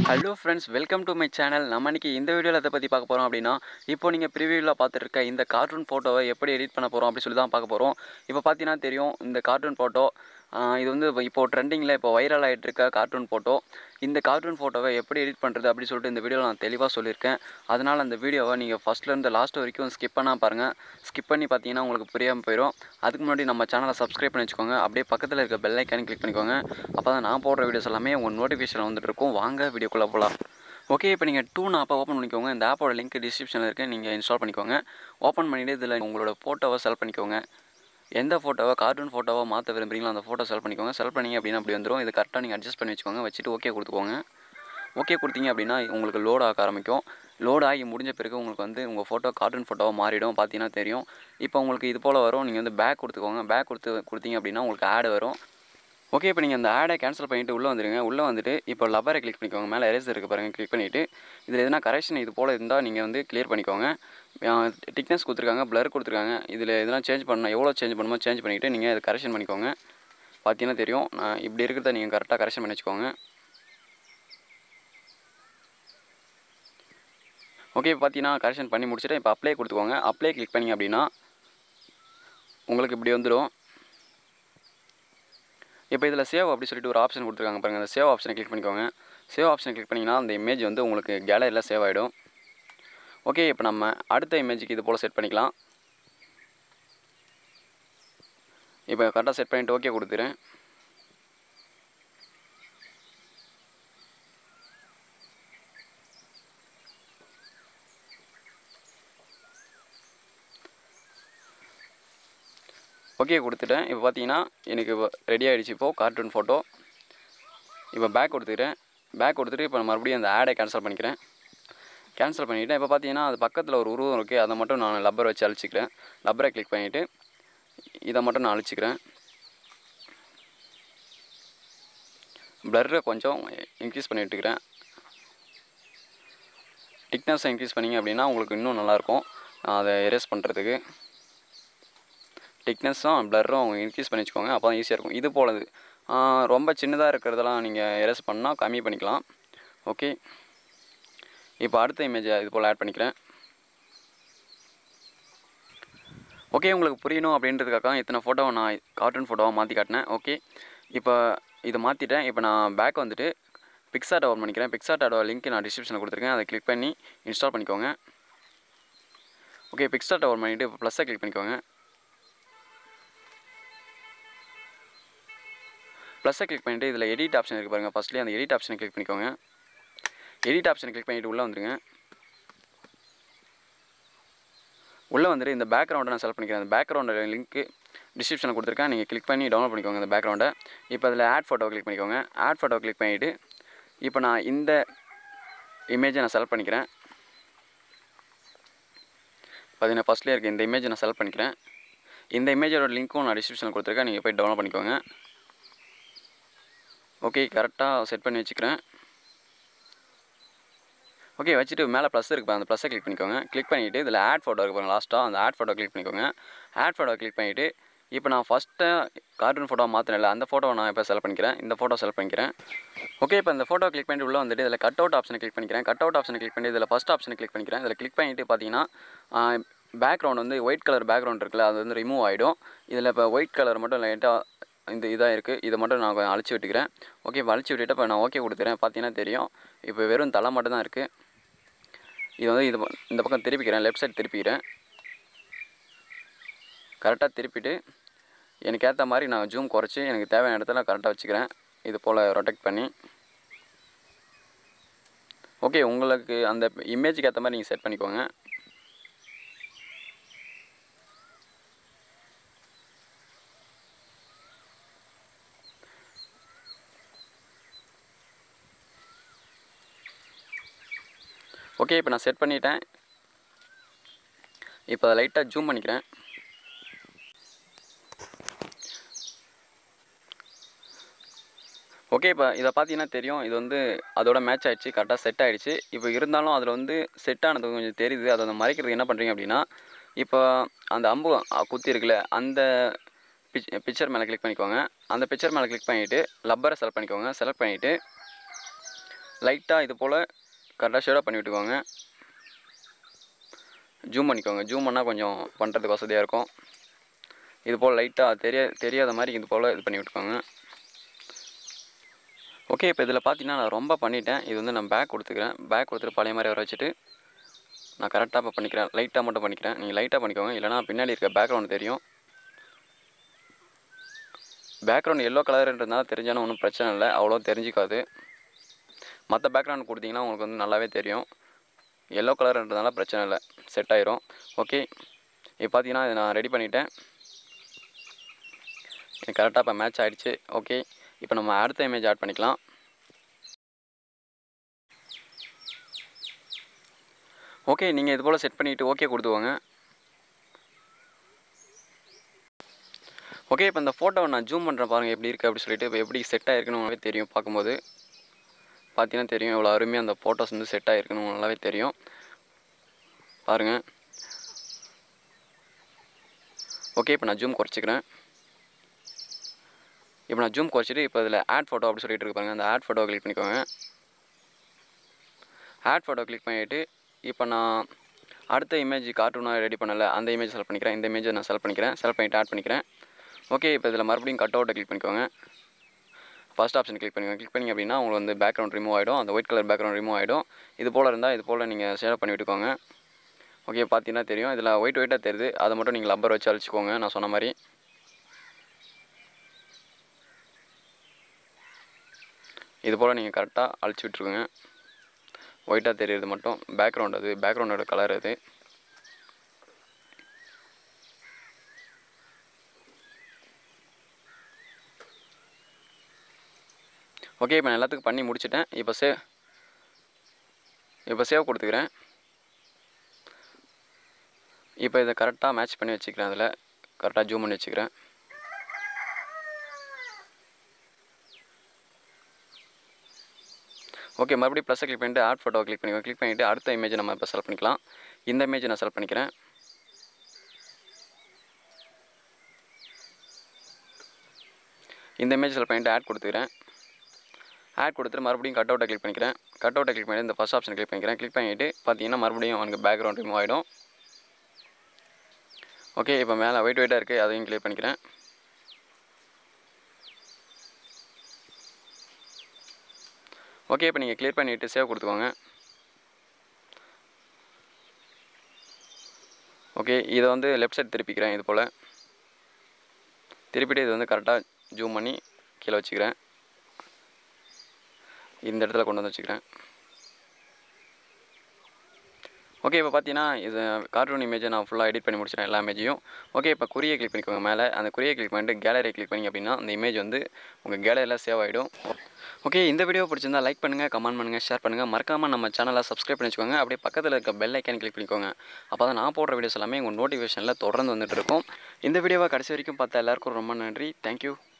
hello friends welcome to my channel நம்ம இன்னைக்கு இந்த வீடியோவில் எதை பற்றி பார்க்க போகிறோம் அப்படின்னா இப்போ நீங்கள் ப்ரிவியூவில் பார்த்துட்டு இருக்க இந்த கார்ட்டூன் ஃபோட்டோவை எப்படி எடிட் பண்ண போகிறோம் அப்படி சொல்லி தான் பார்க்க போகிறோம் இப்போ பார்த்தீங்கன்னா தெரியும் இந்த கார்ட்டூன் ஃபோட்டோ இது வந்து இப்போ- இப்போ ட்ரெண்டிங்கில் இப்போ வைரல் ஆகிட்டு இருக்க கார்ட்டூன் ஃபோட்டோ இந்த கார்ட்டூன் ஃபோட்டோவை எப்படி எடிட் பண்ணுறது அப்படி சொல்லிட்டு இந்த வீடியோவில் நான் தெளிவாக சொல்லியிருக்கேன் அதனால் அந்த வீடியோவை நீங்கள் ஃபஸ்ட்லேருந்து லாஸ்ட் வரைக்கும் ஸ்கிப் பண்ணால் பாருங்கள் ஸ்கிப் பண்ணி பார்த்தீங்கன்னா உங்களுக்கு புரியாமல் போயிடும் அதுக்கு முன்னாடி நம்ம சேனலை சப்ஸ்கிரைப் பண்ணி வச்சுக்கோங்க அப்படியே பக்கத்தில் இருக்க பெல் ஐக்கானு கிளிக் பண்ணிக்கோங்க அப்போ தான் நான் போடுற வீடியோஸ் எல்லாமே உங்கள் நோட்டிஃபிகேஷன் வந்துட்டு இருக்கும் வாங்க வீடியோக்குள்ளே போகலாம் ஓகே இப்போ நீங்கள் டூ ஆப்பை ஓப்பன் பண்ணிக்கோங்க இந்த ஆப்போட லிங்க் டிஸ்கிரிப்ஷனில் இருக்குது நீங்கள் இன்ஸ்டால் பண்ணிக்கோங்க ஓப்பன் பண்ணிவிட்டு இதில் உங்களோட ஃபோட்டோவை செலக்ட் பண்ணிக்கோங்க எந்த ஃபோட்டோவை கார்ட்டூன் ஃபோட்டோவை மாற்ற விரும்புறீங்களோ அந்த ஃபோட்டோ செலக்ட் பண்ணிக்கோங்க செலக்ட் பண்ணீங்க அப்படின்னா அப்படி வந்துடும் இது கரெக்டாக நீங்கள் அட்ஜஸ்ட் பண்ணி வச்சுக்கோங்க வச்சுட்டு ஓகே கொடுத்துக்கோங்க ஓகே கொடுத்தீங்க அப்படின்னா உங்களுக்கு லோட் ஆக ஆரம்பிக்கும் லோட் ஆகி முடிஞ்ச பிறகு உங்களுக்கு வந்து உங்கள் ஃபோட்டோ கார்ட்டூன் ஃபோட்டோவாக மாறிடும் பார்த்தீங்கன்னா தெரியும் இப்போ உங்களுக்கு இது போல் வரும் நீங்கள் வந்து பேக் கொடுத்துக்கோங்க பேக் கொடுத்து கொடுத்தீங்க அப்படின்னா உங்களுக்கு ஆட் வரும் ஓகே இப்போ நீங்கள் அந்த ஆடை கேன்சல் பண்ணிவிட்டு உள்ளே வந்துடுங்க உள்ளே வந்துட்டு இப்போ லப்பரை கிளிக் பண்ணிக்கோங்க மேலே எரேஸ் இருக்குது பாருங்கள் கிளிக் பண்ணிவிட்டு இதில் எதனா கரெக்ஷன் இது போல் இருந்தால் நீங்கள் வந்து கிளியர் பண்ணிக்கோங்க திக்னஸ் கொடுத்துருக்காங்க blur கொடுத்துருக்காங்க இதில் எதனா சேஞ்ச் பண்ணணும் எவ்வளோ சேஞ்ச் பண்ணுமோ சேஞ்ச் பண்ணிவிட்டு நீங்கள் அதை கரெக்ஷன் பண்ணிக்கோங்க பார்த்தீங்கன்னா தெரியும் நான் இப்படி இருக்கிறத நீங்கள் கரெக்டாக கரெக்ஷன் பண்ணி வச்சுக்கோங்க ஓகே இப்போ பார்த்தீங்கன்னா கரெக்ஷன் பண்ணி முடிச்சுட்டு இப்போ அப்ளை கொடுத்துக்கோங்க அப்ளை கிளிக் பண்ணிங்க அப்படின்னா உங்களுக்கு இப்படி வந்துடும் இப்போ இதில் சேவ் அப்படி சொல்லிட்டு ஒரு ஆப்ஷன் கொடுத்துருக்காங்க பாருங்கள் அந்த சேவ் ஆப்ஷனை கிளிக் பண்ணிக்கோங்க சேவ் ஆப்ஷனை கிளிக் பண்ணிங்கன்னா அந்த இமேஜ் வந்து உங்களுக்கு கேலரியில் சேவ் ஆகிடும் ஓகே இப்போ நம்ம அடுத்த இமேஜுக்கு இது போல் செட் பண்ணிக்கலாம் இப்போ கரெக்டாக செட் பண்ணிவிட்டு ஓகே கொடுத்துறேன் ஓகே கொடுத்துட்டேன் இப்போ பார்த்தீங்கன்னா எனக்கு ரெடி ஆகிடுச்சு இப்போது கார்ட்டூன் ஃபோட்டோ இப்போ பேக் கொடுத்துக்கிறேன் பேக் கொடுத்துட்டு இப்போ நான் மறுபடியும் அந்த ஆடை கேன்சல் பண்ணிக்கிறேன் கேன்சல் பண்ணிவிட்டேன் இப்போ பார்த்தீங்கன்னா அது பக்கத்தில் ஒரு உருவம் இருக்குது அதை மட்டும் நான் லப்பர் வச்சு அழிச்சிக்கிறேன் லப்பரை கிளிக் பண்ணிவிட்டு இதை மட்டும் நான் அழிச்சிக்கிறேன் ப்ளர்ரை கொஞ்சம் இன்க்ரீஸ் பண்ணி விட்டுக்கிறேன் திக்னஸை இன்க்ரீஸ் பண்ணிங்க அப்படின்னா உங்களுக்கு இன்னும் நல்லாயிருக்கும் அதை எரேஸ் பண்ணுறதுக்கு திக்னஸும் ப்ளர்ரும் இன்க்ரீஸ் பண்ணி வச்சுக்கோங்க அப்போ தான் ஈஸியாக இருக்கும் இது போலது ரொம்ப சின்னதாக இருக்கிறதெல்லாம் நீங்கள் எரேஸ் பண்ணால் கம்மி பண்ணிக்கலாம் ஓகே இப்போ அடுத்த இமேஜை இது போல் ஆட் பண்ணிக்கிறேன் ஓகே உங்களுக்கு புரியணும் அப்படின்றதுக்காக இத்தனை ஃபோட்டோவை நான் கார்ட்டூன் ஃபோட்டோவை மாற்றி காட்டினேன் ஓகே இப்போ இதை மாற்றிட்டேன் இப்போ நான் பேக் வந்துட்டு பிக்சார்ட் ஓப்பன் பண்ணிக்கிறேன் பிக்சார்ட்டோட லிங்க் நான் டிஸ்கிரிப்ஷனில் கொடுத்துருக்கேன் அதை கிளிக் பண்ணி இன்ஸ்டால் பண்ணிக்கோங்க ஓகே பிக்சார்ட் ஓப்பன் பண்ணிவிட்டு இப்போ ப்ளஸ்ஸை கிளிக் பண்ணிக்கோங்க ப்ளஸ்ஸை கிளிக் பண்ணிவிட்டு இதில் எடிட் ஆப்ஷன் இருக்குது பாருங்கள் ஃபஸ்ட்லேயே அந்த எடிட் ஆப்ஷனை கிளிக் பண்ணிக்கோங்க எடிட் ஆப்ஷனை கிளிக் பண்ணிவிட்டு உள்ளே வந்துருங்க உள்ளே வந்துட்டு இந்த பேக்ரவுண்டை நான் செலக்ட் பண்ணிக்கிறேன் அந்த பேக்ரவுண்டோட லிங்க்கு டிஸ்கிரிப்ஷனில் கொடுத்துருக்கேன் நீங்கள் கிளிக் பண்ணி டவுன்லோட் பண்ணிக்கோங்க இந்த பேக்ரவுண்டை இப்போ அதில் ஆட் ஃபோட்டோ கிளிக் பண்ணிக்கோங்க ஆட் ஃபோட்டோ கிளிக் பண்ணிவிட்டு இப்போ நான் இந்த இமேஜை நான் செலக்ட் பண்ணிக்கிறேன் பார்த்தீங்கன்னா ஃபஸ்ட்லேயே இருக்குது இந்த இமேஜை நான் செலக்ட் பண்ணிக்கிறேன் இந்த இமேஜோட லிங்க்கும் நான் டிஸ்கிரிப்ஷனில் கொடுத்துருக்கேன் நீங்கள் போய் டவுன்லோட் பண்ணிக்கோங்க ஓகே கரெக்டாக செட் பண்ணி வச்சுக்கிறேன் ஓகே வச்சுட்டு மேலே ப்ளஸ் இருக்குது பாருங்க, அந்த ப்ளஸ்ஸை கிளிக் பண்ணிக்கோங்க கிளிக் பண்ணிவிட்டு இதில் ஆட் ஃபோட்டோ இருக்கு பாருங்க லாஸ்ட்டாக அந்த ஆட் ஃபோட்டோ கிளிக் பண்ணிக்கோங்க ஆட் ஃபோட்டோ கிளிக் பண்ணிவிட்டு இப்போ நான் ஃபஸ்ட்டு கார்ட்டூன் ஃபோட்டோ மாற்றினல அந்த ஃபோட்டோவை நான் இப்போ செலக்ட் பண்ணிக்கிறேன் இந்த ஃபோட்டோ செலக்ட் பண்ணிக்கிறேன் ஓகே இப்போ இந்த ஃபோட்டோ கிளிக் பண்ணிட்டு உள்ளே வந்துட்டு இதில் கட் அவுட் ஆப்ஷனை கிளிக் பண்ணிக்கிறேன் கட் அவுட் ஆப்ஷனை கிளிக் பண்ணி இதில் ஃபஸ்ட் ஆப்ஷனை கிளிக் பண்ணிக்கிறேன் இதில் கிளிக் பண்ணிவிட்டு பார்த்தீங்கன்னா பேக்ரவுண்ட் வந்து ஒயிட் கலர் பேக்ரவுண்ட் இருக்குல்ல அது வந்து ரிமூவ் ஆகிடும் இதில் இப்போ ஒயிட் கலர் மட்டும் லைட்டாக இந்த இதாக இருக்குது இதை மட்டும் நான் கொஞ்சம் அழிச்சு விட்டுக்கிறேன் ஓகே இப்போ அழிச்சு விட்டுட்டு இப்போ நான் ஓகே கொடுத்துறேன் பார்த்தீங்கன்னா தெரியும் இப்போ வெறும் தலை மட்டும் தான் இருக்குது இது வந்து இது ப- இந்த பக்கம் திருப்பிக்கிறேன் லெஃப்ட் சைடு திருப்பிக்கிறேன் கரெக்டாக திருப்பிட்டு எனக்கு ஏற்ற மாதிரி நான் ஜூம் குறைச்சி எனக்கு தேவையான இடத்துல கரெக்டாக வச்சுக்கிறேன் இது போல் ரொட்டேட் பண்ணி ஓகே உங்களுக்கு அந்த இமேஜுக்கு ஏற்ற மாதிரி நீங்கள் செட் பண்ணிக்கோங்க ஓகே இப்போ நான் செட் பண்ணிட்டேன் இப்போ அதை லைட்டாக ஜூம் பண்ணிக்கிறேன் ஓகே இப்போ இதை பார்த்தீங்கன்னா தெரியும் இது வந்து அதோட மேட்ச் ஆயிடுச்சு கரெக்டாக செட் ஆயிடுச்சு இப்போ இருந்தாலும் அதில் வந்து செட் ஆனது கொஞ்சம் தெரியுது அதை வந்து மறைக்கிறதுக்கு என்ன பண்ணுறீங்க அப்படின்னா இப்போ அந்த அம்பு அ, குத்தி இருக்குல்ல அந்த பிச் பிக்சர் மேலே கிளிக் பண்ணிக்கோங்க அந்த பிக்சர் மேலே கிளிக் பண்ணிவிட்டு லப்பரை செலக்ட் பண்ணிக்கோங்க செலக்ட் பண்ணிவிட்டு லைட்டாக இது போல் கரெக்டாக ஷேடாக பண்ணி விட்டுக்கோங்க ஜூம் பண்ணிக்கோங்க ஜூம் பண்ணால் கொஞ்சம் பண்ணுறதுக்கு வசதியாக இருக்கும் இது போல் லைட்டாக தெரிய தெரியாத மாதிரி இது போல் இது பண்ணி விட்டுக்கோங்க ஓகே இப்போ இதில் பார்த்தீங்கன்னா நான் ரொம்ப பண்ணிட்டேன் இது வந்து நான் பேக் கொடுத்துக்கிறேன் பேக் கொடுத்துட்டு பழைய மாதிரி வர வச்சுட்டு நான் கரெக்டாக இப்போ பண்ணிக்கிறேன் லைட்டாக மட்டும் பண்ணிக்கிறேன் நீங்கள் லைட்டாக பண்ணிக்கோங்க இல்லைனா பின்னாடி இருக்க பேக்ரவுண்ட் தெரியும் பேக்ரவுண்ட் எல்லோ கலர்ன்றதுனால தெரிஞ்சாலும் ஒன்றும் பிரச்சனை இல்லை அவ்வளோ தெரிஞ்சிக்காது மற்ற பேக்ரவுண்ட் கொடுத்தீங்கன்னா உங்களுக்கு வந்து நல்லாவே தெரியும் எல்லோ கலர்ன்றதுனால பிரச்சனை இல்லை செட் ஆயிரும் ஓகே இப்போ பார்த்தீங்கன்னா இதை நான் ரெடி பண்ணிட்டேன் எனக்கு கரெக்டாக இப்போ மேட்ச் ஆகிடுச்சு ஓகே இப்போ நம்ம அடுத்த இமேஜ் ஆட் பண்ணிக்கலாம் ஓகே நீங்கள் இது போல் செட் பண்ணிவிட்டு ஓகே கொடுத்துவோங்க ஓகே இப்போ இந்த ஃபோட்டோவை நான் ஜூம் பண்ணுறேன் பாருங்கள் எப்படி இருக்குது அப்படி சொல்லிட்டு இப்போ எப்படி செட் ஆகிருக்குன்னு உங்களுக்கு தெரியும் பார்க்கும்போது பார்த்தீங்கன்னா தெரியும் எவ்வளோ அருமையாக அந்த ஃபோட்டோஸ் வந்து செட் ஆகிருக்குன்னு நல்லாவே தெரியும் பாருங்கள் ஓகே இப்போ நான் ஜூம் குறைச்சிக்கிறேன் இப்போ நான் ஜூம் குறைச்சிட்டு இப்போ இதில் ஆட் ஃபோட்டோ அப்படி சொல்லிட்டு இருக்கு பாருங்கள் அந்த ஆட் ஃபோட்டோ கிளிக் பண்ணிக்கோங்க ஆட் ஃபோட்டோ கிளிக் பண்ணிவிட்டு இப்போ நான் அடுத்த இமேஜ் கார்ட்டூனாக ரெடி பண்ணலை அந்த இமேஜ் செலக்ட் பண்ணிக்கிறேன் இந்த இமேஜை நான் செலக்ட் பண்ணிக்கிறேன் செலக்ட் பண்ணிவிட்டு ஆட் பண்ணிக்கிறேன் ஓகே இப்போ இதில் மறுபடியும் கட் அவுட்டை கிளிக் பண்ணிக்கோங்க ஃபஸ்ட் ஆப்ஷன் கிளிக் பண்ணிக்கோங்க கிளிக் பண்ணிங்க அப்படின்னா உங்களுக்கு வந்து பேக்ரவுண்ட் ரிமூவ் ஆகிடும் அந்த ஒயிட் கலர் பேக்ரவுண்ட் ரிமூவ் ஆகிடும் இது போல் இருந்தால் இது போல் நீங்கள் சேவ் பண்ணி விட்டுக்கோங்க ஓகே பார்த்தீங்கன்னா தெரியும் இதில் ஒயிட் ஒயிட்டாக தெரியுது அதை மட்டும் நீங்கள் லப்பர் வச்சு அழிச்சிக்கோங்க நான் சொன்ன மாதிரி இது போல் நீங்கள் கரெக்டாக அழிச்சு விட்ருங்க ஒயிட்டாக தெரியுறது மட்டும் பேக்ரவுண்ட் அது பேக்ரவுண்டோட கலர் அது ஓகே இப்போ நான் எல்லாத்துக்கும் பண்ணி முடிச்சிட்டேன் இப்போ சேவ் இப்போ சேவ் கொடுத்துக்கிறேன் இப்போ இதை கரெக்டாக மேட்ச் பண்ணி வச்சுக்கிறேன் அதில் கரெக்டாக ஜூம் பண்ணி வச்சுக்கிறேன் ஓகே மறுபடியும் ப்ளஸ்ஸை கிளிக் பண்ணிட்டு ஆட் ஃபோட்டோ கிளிக் பண்ணிக்கோ கிளிக் பண்ணிவிட்டு அடுத்த இமேஜை நம்ம இப்போ செலக்ட் பண்ணிக்கலாம் இந்த இமேஜை நான் செலக்ட் பண்ணிக்கிறேன் இந்த இமேஜ் செலக்ட் பண்ணிவிட்டு ஆட் கொடுத்துக்கிறேன் ஆட் கொடுத்துட்டு மறுபடியும் கட் அவுட்டை கிளிக் பண்ணிக்கிறேன் கட் அவுட்டை கிளிக் பண்ணிட்டு இந்த ஃபஸ்ட் ஆப்ஷன் கிளிக் பண்ணிக்கிறேன் கிளிக் பண்ணிவிட்டு பார்த்தீங்கன்னா மறுபடியும் அவனுக்கு பேக்ரவுண்ட் ரிமூவ் ஆகிடும் ஓகே இப்போ மேலே ஒயிட் ஒயிட்டாக இருக்குது அதையும் கிளிக் பண்ணிக்கிறேன் ஓகே இப்போ நீங்கள் கிளியர் பண்ணிவிட்டு சேவ் கொடுத்துக்கோங்க ஓகே இதை வந்து லெஃப்ட் சைடு திருப்பிக்கிறேன் இது போல் திருப்பிட்டு இது வந்து கரெக்டாக ஜூம் பண்ணி கீழே வச்சுக்கிறேன் இந்த இடத்துல கொண்டு வந்து வச்சுக்கிறேன் ஓகே இப்போ பார்த்தீங்கன்னா இது கார்ட்டூன் இமேஜை நான் ஃபுல்லாக எடிட் பண்ணி முடிச்சிட்டேன் எல்லா இமேஜையும் ஓகே இப்போ குறியை கிளிக் பண்ணிக்கோங்க மேலே அந்த குறியை கிளிக் பண்ணிட்டு கேலரி கிளிக் பண்ணிங்க அப்படின்னா அந்த இமேஜ் வந்து உங்கள் கேலரியில் சேவ் ஆகிடும் ஓகே இந்த வீடியோ பிடிச்சிருந்தா லைக் பண்ணுங்கள் கமெண்ட் பண்ணுங்கள் ஷேர் பண்ணுங்கள் மறக்காமல் நம்ம சேனலை சப்ஸ்கிரைப் பண்ணி வச்சுக்கோங்க அப்படியே பக்கத்தில் இருக்க பெல் ஐக்கான் கிளிக் பண்ணிக்கோங்க அப்போ தான் நான் போடுற வீடியோஸ் எல்லாமே உங்கள் நோட்டிஃபிகேஷனில் தொடர்ந்து வந்துட்டு இருக்கும் இந்த வீடியோவை கடைசி வரைக்கும் பார்த்த எல்லாருக்கும் ரொம்ப நன்றி தேங்க்யூ